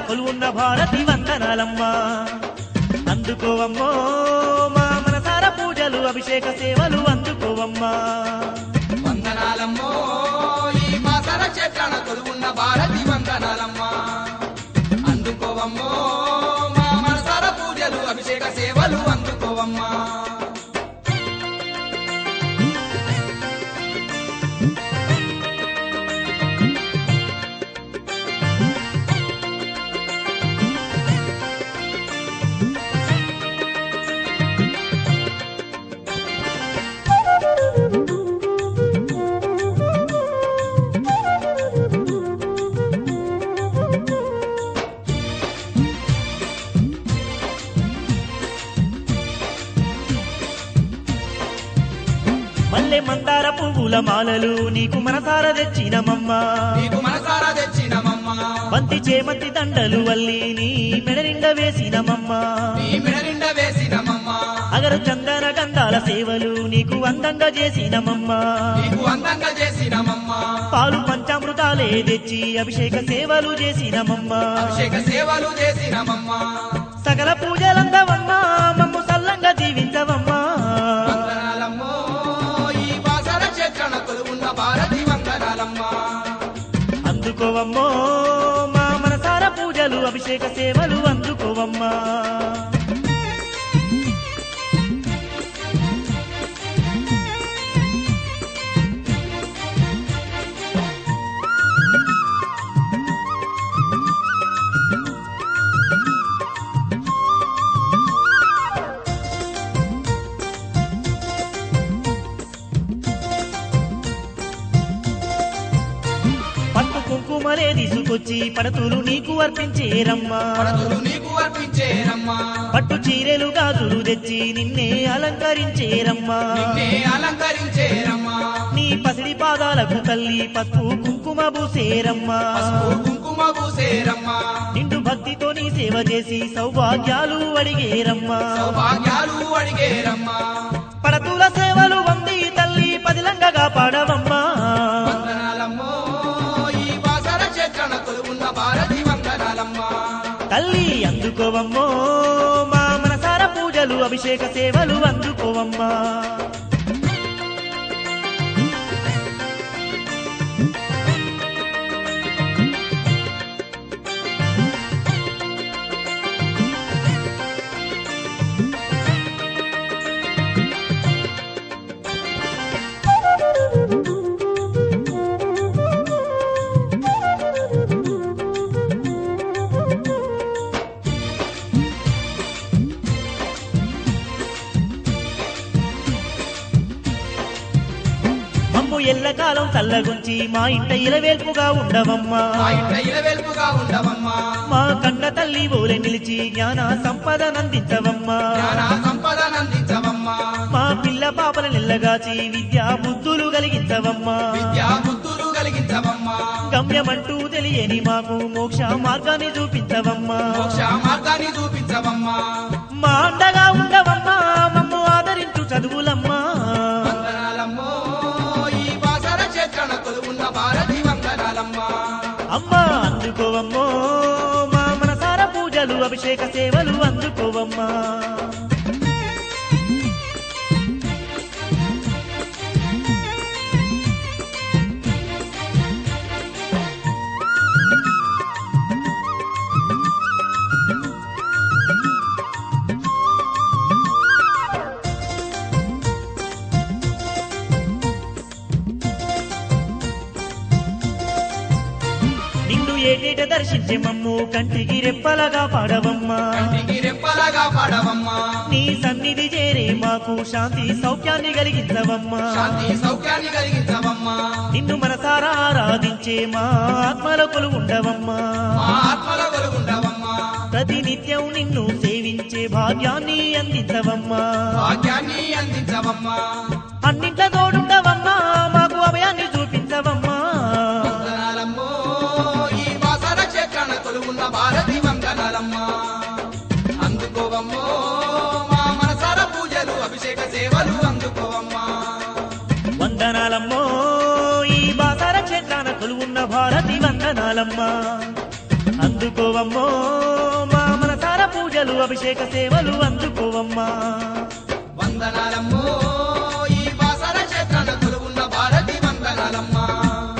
కొలువున్న భారతి వందనాలమ్మా అందుకోవమ్మో మా మనసార పూజలు అభిషేక సేవలు అందుకోవమ్మా వందనాలమ్మో ఈ బాసర చెట్లన కొలువున్న భారతి వందనాలమ్మా అందుకోవమ్మో మా మనసార పూజలు అభిషేక సేవలు అందుకోవమ్మా మల్లె మందార పువ్వుల మాలలు నీకు మనసార తెచ్చినమమ్మా నీకు మనసారా తెచ్చినమమ్మా బంతి చేమంతి దండలు వల్లి నీ మెడ నిండా వేసినమమ్మా నీ మెడనిండ వేసినమమ్మా అగరు చందన గంధాల సేవలు నీకు అందంగా చేసినమమ్మా నీకు అందంగా చేసినమమ్మా పాలు పంచామృతాలే తెచ్చి అభిషేక సేవలు చేసినమమ్మా అభిషేక సేవలు చేసినమమ్మా సకల పూజలందవమ్మా మమ్ము సల్లంగా జీవించవమ్మా వందనాలమ్మో ఈ బాసర చెట్లన కొలువున్న భారతి వందనాలమ్మా అందుకోవమ్మో మా మనసార పూజలు అభిషేక సేవలు అందుకోవమ్మా పట్టు కుంకుమలే తీసుకొచ్చి పడతులు నీకు అర్పించేరమ్మా పడతులు నీకు అర్పించేరమ్మా పట్టు చీరెలు గాజులు తెచ్చి నిన్నే అలంకరించేరమ్మా నిన్నే అలంకరించేరమ్మా నీ పసిడి పాదాలకు తల్లి పసుపు కుంకుమ పూసేరమ్మా పసుపు కుంకుమ పూసేరమ్మా నిండు భక్తితో నీ సేవ చేసి సౌభాగ్యాలు అడిగేరమ్మా సౌభాగ్యాలు అడిగేరమ్మా పడతుల సేవలు వంది తల్లి పదిలంగా కాపాడవమ్మా వందనాలమ్మో ఈ బాసర చెట్లన కొలువున్న భారతి వందనాలమ్మా తల్లి అందుకోవమ్మో మా మనసార పూజలు అభిషేక సేవలు అందుకోవమ్మా మమ్ము ఎల్లకాలం చల్లగుంచి మా ఇంట ఇలవేల్పుగా ఉండవమ్మా మా ఇంట ఇలవెల్పుగా ఉండవమ్మా మా కన్న తల్లి ఓలె నిలిచి జ్ఞాన సంపదనందించవమ్మా జ్ఞాన సంపదనందించవమ్మా మా పిల్ల పాపల నిల్లగాచి విద్యా బుద్ధులు కలిగించవమ్మా విద్యా బుద్ధులు కలిగించవమ్మా గమ్యమంటూ తెలియని మాకు మోక్ష మార్గాన్ని చూపించవమ్మా మోక్ష మార్గాన్ని చూపించవమ్మా మా అండగా ఉండవమ్మా మమ్ము ఆదరించు చదువులమ్మా వందనాలమ్మో ఈ బాసర చెట్లన కొలువున్న భారతి వందనాలమ్మా అమ్మా అందుకోవమ్మో మా మనసార పూజలు అభిషేక సేవలు అందుకోవమ్మా నిన్ను ఏటేట దర్శించే మమ్ము కంటికి రెప్పలగా పాడవమ్మా కంటికి రెప్పలాగా పాడవమ్మా నీ సన్నిధి చేరే మాకు శాంతి సౌఖ్యాన్ని కలిగించవమ్మా శాంతి సౌఖ్యాన్ని కలిగించవమ్మా నిన్ను మనసారా ఆరాధించే మా ఆత్మలకులు ఉండవమ్మా మా ఆత్మల వెలుగుండవమ్మా ప్రతి నిత్యం నిన్ను సేవించే భాగ్యాన్ని అందించవమ్మా భాగ్యాన్ని అందించవమ్మా అన్నింట్ల తోడుండవమ్మా మాకు అభయాన్ని చూపించవమ్మా వందనాలమ్మో ఈ బాసర చెట్లన కొలువున్న భారతి వందనాలమ్మా అందుకోవమ్మో మా మనసార పూజలు అభిషేక సేవలు అందుకోవమ్మా వందనాలమ్మో ఈ బాసార క్షేత్రాన కొలువున్న భారతి వందనాలమ్మా అందుకోవమ్మో మా మనసార పూజలు అభిషేక సేవలు అందుకోవమ్మా వందనాలమ్మో ఈ బాసర క్షేత్రాన కొలువున్న భారతి వందనాలమ్మా